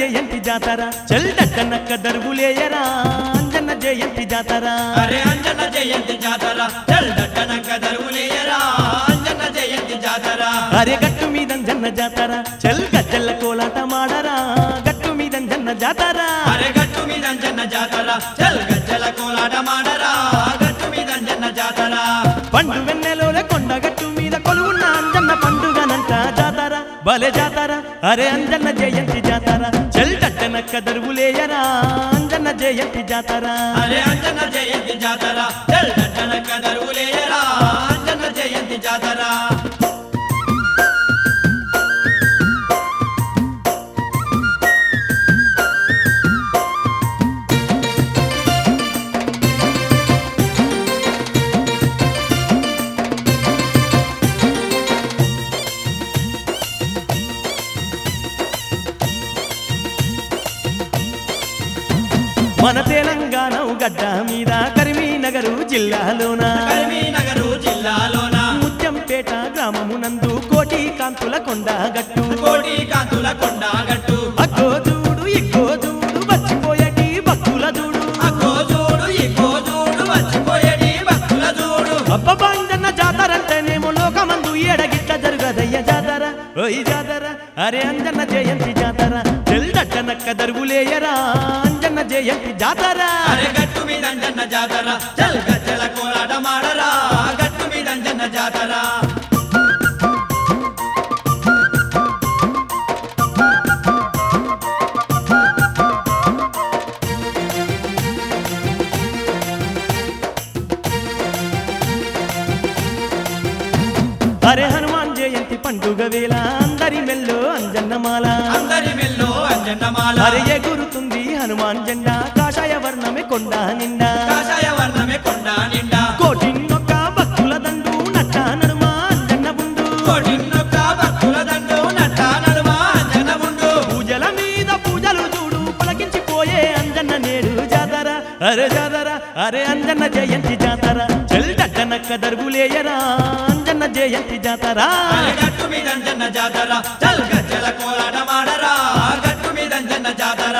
జయంతి జాతర చెల్డట్టనక్క దరువులేయరా అంజన్న జయంతి జాతర అరే అంజన జయంతి జాతర చల్దట్టన కదరులేయరా అంజన జయంతి జాతర అరే గట్టు మీద జన్న జాతర చెల్ గజ్జల్ల కోలాట మాడరా గట్టు మీద జన్న జాతర అరే గట్టు మీద అంజన్న జాతర చల్ గజ్జల కోలాట మాడరా గట్టు మీద అంజన్న జాతర పండు వెన్నెలోనే కొండ గట్టు మీద కొలువున్న అంజన్న పండుగనంట జాతర భలే జాతర అరే అంజన్న జయంతి జాతర చెల్డట్టనక్క దరువులేయరా అంజన్న జయంతి జాతర అరే అంజన జయంతి జాతర చల్దట్టన కదరులేయరా అంజన జయంతి జాతర మన తెలంగాణ గడ్డ మీద కరీంనగరు జిల్లాలోన కరీంనగర్ జిల్లాలోన ముత్యంపేట గ్రామమునందు కోటి కాంతుల కొండ గట్టు కోటి కాంతుల కొండ గట్టు అక్కో చూడు ఇక్కో చూడు వచ్చిపోయేటి భక్తుల చూడు అక్కో చూడు ఇక్కో చూడు వచ్చిపోయేటి భక్తుల చూడు అబ్బబాంజన్న జాతర అంటేనేమో లోకమందు ఏడగిట్ల జరుగదయ్య జాతర ఓయ్ జాతర అరే అంజన్న జయంతి జాతర చెల్దట్టనక్క దరువులేయరా అంజన్న జయంతి జాతర అరే గట్టు మీద అంజన్న జాతర చల్ గజ్జల కోలాట మాడరా గట్టు మీద అంజన్న జాతర అరే హనుమాన్ జయంతి పండుగ వేళ అందరి మెల్లో అంజన్నమాల అందరి మెల్లో అంజన్నమాల అరే ఎగురుతుంది హనుమాన్ జెండా కాషాయ వర్ణమే కొండ నిండా కాషాయ వర్ణమే కొండ నిండా కోటిన్నొక్క భక్తుల దండు నట్ట నడుమ అంజన్న బుండు కోటిన్నొక్క భక్తుల దండు నట్ట నడుమ అంజన ఉండు పూజల మీద పూజలు చూడు పులకించిపోయే అంజన్న నేడు జాతర అరే జాతర అరే అంజన్న జయంతి జాతర చెల్దట్టనక్క దర్గులేయరా అంజన్న జయంతి జాతర అరే గట్టు మీద అంజన్న జాతర చల్ గజ్జల కోలాట మాడరా గట్టు మీద అంజన్న జాతర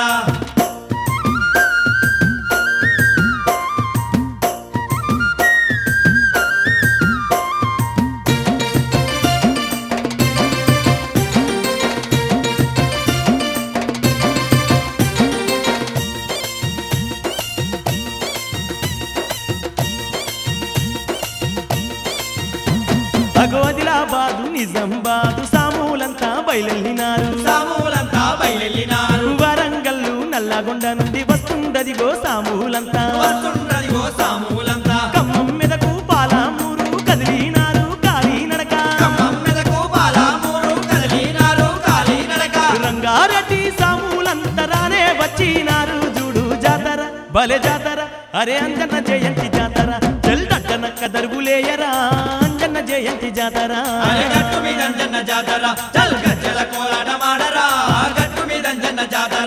భగవదిలాబాదు నిజామాబాదు సామూలంతా బయలునారు సామూలంతా బయలెళ్ళినారు వరంగల్లు నల్లగొండ నుండి వస్తుందదిగో సామూలంతా వస్తుండది ఓ సామూలంతా ఖమ్మం మీదకు పాలామూరు కదిలినారు కాలినడక ఖమ్మం మెదకు బాలామూరు కదిలినారు కాలి నడక రంగారెడ్డి సామూలంతరానే వచ్చినారు చూడు జాతర భలే జాతర అరే అంజన్న జయంతి జాతర చెల్దట్టనక్క దర్గులేయరా అంజన్న జయంతి జాతర అరే గట్టు మీద అంజన్న జాతర చల్ గజ్జల కోలాట మాడరా గట్టు మీద అంజన్న జాతర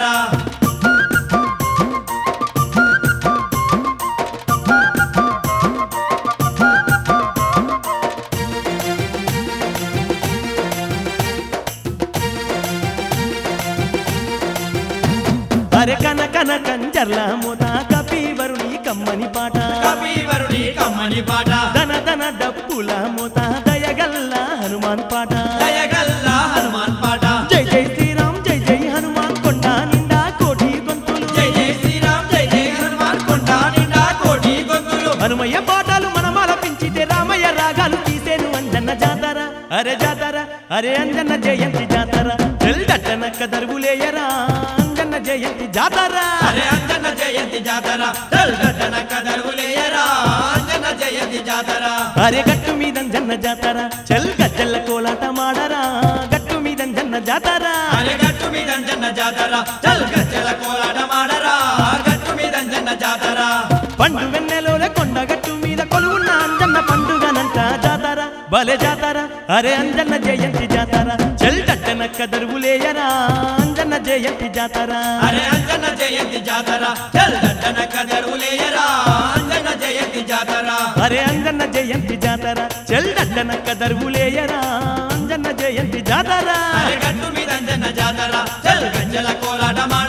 అరే కన కన కంజర్ల మోత కపీవరుని కమ్మని పాట కపీవరుడి కమ్మని పాట ధన ధన డప్పుల మోత దయగల్ల హనుమాన్ పాట దయగల్ల హనుమాన్ పాట జై జై శ్రీరామ్ జై జై హనుమాన్ కొండ నిండా కోటి గొంతులు జై జై శ్రీరామ్ జై జై హనుమాన్ కొండ నిండా కోటి గొంతులు హనుమయ్య పాటలు మనమాల పెంచితే రామయ్య రాగాలు తీసేను అంజన్న జాతర అరే జాతర అరే అంజన్న జయంతి జాతర చెల్దట్టనక్క దరువులేయరా అంజన్న జయంతి జాతర అరే అంజన్న జయంతి జాతర చల్ గడ్డన కదరులేయరా అంజన్న జయంతి జాతర అరే గట్టు మీద జన్న జాతర చెల్ గజ్జల్ల కోలాట మాడరా గట్టు మీద జన్న జాతర అరే గట్టు మీద అంజన్న జాతర చల్ గజ్జల కోలాట మాడరా గట్టు మీద అంజన్న జాతర పండు వెన్నెలోనే కొండ గట్టు మీద కొలువున్న అంజన్న పండుగనంట జాతర భలే జాతర అరే అంజన్న జయంతి జాతర చెల్దట్టనక్క దరువులేయరా అంజన్న జయంతి జాతర అరే అంజన్న జయంతి జాతర చల్ గడ్డన కదరులేయరా అంజన్న జయంతి జాతర అరే అంజన్న జయంతి జాతర చెల్దట్టనక్క దరువులేయరా అంజన్న జయంతి జాతర అరే గట్టు మీద అంజన్న జాతర చల్ గజ్జల గజ్జల కోలాటమాడ